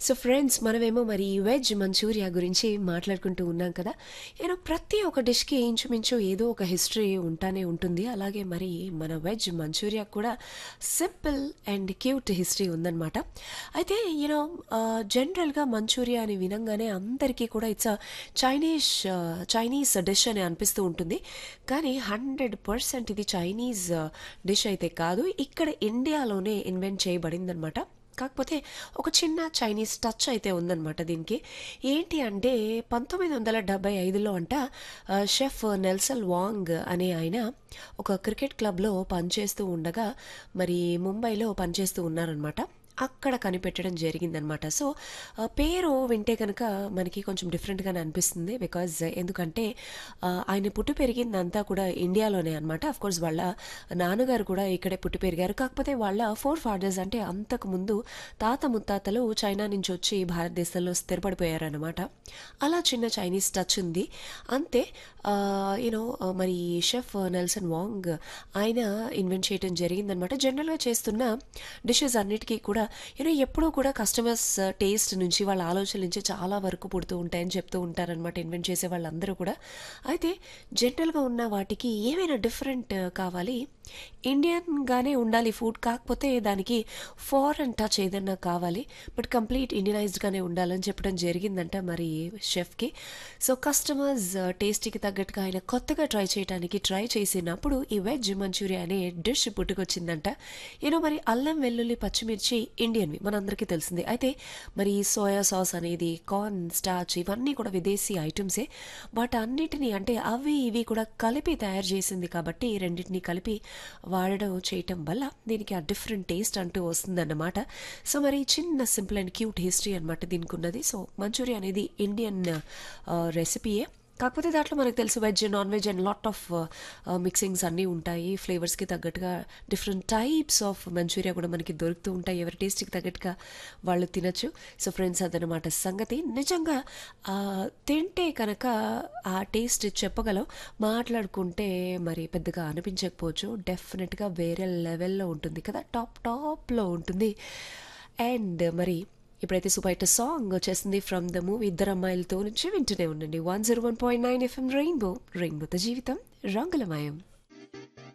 so friends మనమేమో మరి veg Manchuria గురించి మాట్లాడుకుంటూ ఉన్నాం కదా నేను ప్రతి ఒక్క డిష్కి ఇంచుమించు ఏదో ఒక హిస్టరీ ఉంటానే ఉంటుంది అలాగే మరి మన వెజ్ మంచూరియా కూడా సింపుల్ అండ్ క్యూట్ హిస్టరీ ఉందన్నమాట అయితే యూనో జనరల్గా మంచూరియా అని వినంగానే అందరికీ కూడా ఇట్స్ చైనీస్ చైనీస్ డిష్ అని అనిపిస్తూ ఉంటుంది కానీ హండ్రెడ్ పర్సెంట్ ఇది చైనీస్ డిష్ అయితే కాదు ఇక్కడ ఇండియాలోనే ఇన్వెంట్ చేయబడిందనమాట కాకపోతే ఒక చిన్న చైనీస్ టచ్ అయితే ఉందన్నమాట దీనికి ఏంటి అంటే పంతొమ్మిది వందల డెబ్బై ఐదులో అంట ఆ, షెఫ్ నెల్సల్ వాంగ్ అనే ఆయన ఒక క్రికెట్ క్లబ్లో పనిచేస్తూ ఉండగా మరి ముంబైలో పనిచేస్తూ ఉన్నారనమాట అక్కడ కనిపెట్టడం జరిగిందనమాట సో ఆ, పేరు వింటే కనుక మనకి కొంచెం డిఫరెంట్గానే అనిపిస్తుంది బికాజ్ ఎందుకంటే ఆ, ఆయన పుట్టి పెరిగిందంతా కూడా ఇండియాలోనే అనమాట అఫ్ కోర్స్ వాళ్ళ నాన్నగారు కూడా ఇక్కడే పుట్టి పెరిగారు కాకపోతే వాళ్ళ ఫోర్ ఫాదర్స్ అంటే అంతకు ముందు తాత ముత్తాతలు చైనా నుంచి వచ్చి భారతదేశంలో స్థిరపడిపోయారనమాట అలా చిన్న చైనీస్ టచ్ ఉంది అంతే యూనో మరి షెఫ్ నెల్సన్ వాంగ్ ఆయన ఇన్వెంట్ చేయడం జరిగిందనమాట జనరల్గా చేస్తున్న డిషెస్ అన్నిటికీ కూడా యూనో ఎప్పుడూ కూడా కస్టమర్స్ టేస్ట్ నుంచి వాళ్ళ ఆలోచనల నుంచి చాలా వరకు పుడుతూ ఉంటాయని చెప్తూ ఉంటారనమాట ఇన్వెంట్ చేసే వాళ్ళందరూ కూడా అయితే జనరల్గా ఉన్న వాటికి ఏమైనా డిఫరెంట్ కావాలి ఇండియన్గానే ఉండాలి ఫుడ్ కాకపోతే దానికి ఫారెన్ టచ్ ఏదన్నా కావాలి బట్ కంప్లీట్ ఇండియనైజ్డ్గానే ఉండాలని చెప్పడం జరిగిందంట మరి షెఫ్కి సో కస్టమర్స్ టేస్ట్కి తగ్గట్టుగా ఆయన కొత్తగా ట్రై చేయడానికి ట్రై చేసినప్పుడు ఈ వెజ్ మంచూరియా అనే డిష్ పుట్టుకొచ్చిందంట యూనో మరి అల్లం వెల్లుల్లి పచ్చిమిర్చి ఇండియన్వి మనందరికీ తెలిసిందే అయితే మరి సోయా సాస్ అనేది కార్న్ స్టార్చ్ ఇవన్నీ కూడా విదేశీ ఐటమ్సే బట్ అన్నిటినీ అంటే అవి ఇవి కూడా కలిపి తయారు చేసింది కాబట్టి ఈ రెండింటిని కలిపి వాడడం చేయటం వల్ల దీనికి ఆ డిఫరెంట్ టేస్ట్ అంటూ వస్తుందన్నమాట సో మరి చిన్న సింపుల్ అండ్ క్యూట్ హిస్టరీ అనమాట దీనికి ఉన్నది సో మంచూరియా అనేది ఇండియన్ రెసిపీయే కాకపోతే దాంట్లో మనకు తెలుసు veg non veg and lot of mixings అన్నీ ఉంటాయి ఫ్లేవర్స్కి తగ్గట్టుగా డిఫరెంట్ టైప్స్ ఆఫ్ మంచూరియా కూడా మనకి దొరుకుతూ ఉంటాయి ఎవరి టేస్ట్కి తగ్గట్టుగా వాళ్ళు తినచ్చు సో ఫ్రెండ్స్ అదనమాట సంగతి నిజంగా ఆ, తింటే కనుక ఆ టేస్ట్ చెప్పగలం మాట్లాడుకుంటే మరి పెద్దగా అనిపించకపోవచ్చు డెఫినెట్గా వేరే లెవెల్లో ఉంటుంది కదా టాప్ టాప్లో ఉంటుంది అండ్ మరి ఇప్పుడైతే సూపర్ హిట్ సాంగ్ వచ్చేసింది from the movie Iddaru Ammayilatho నుంచి వింటూనే ఉండండి one zero one point nine FM Rainbow రెయిన్బోతో జీవితం రంగులమయం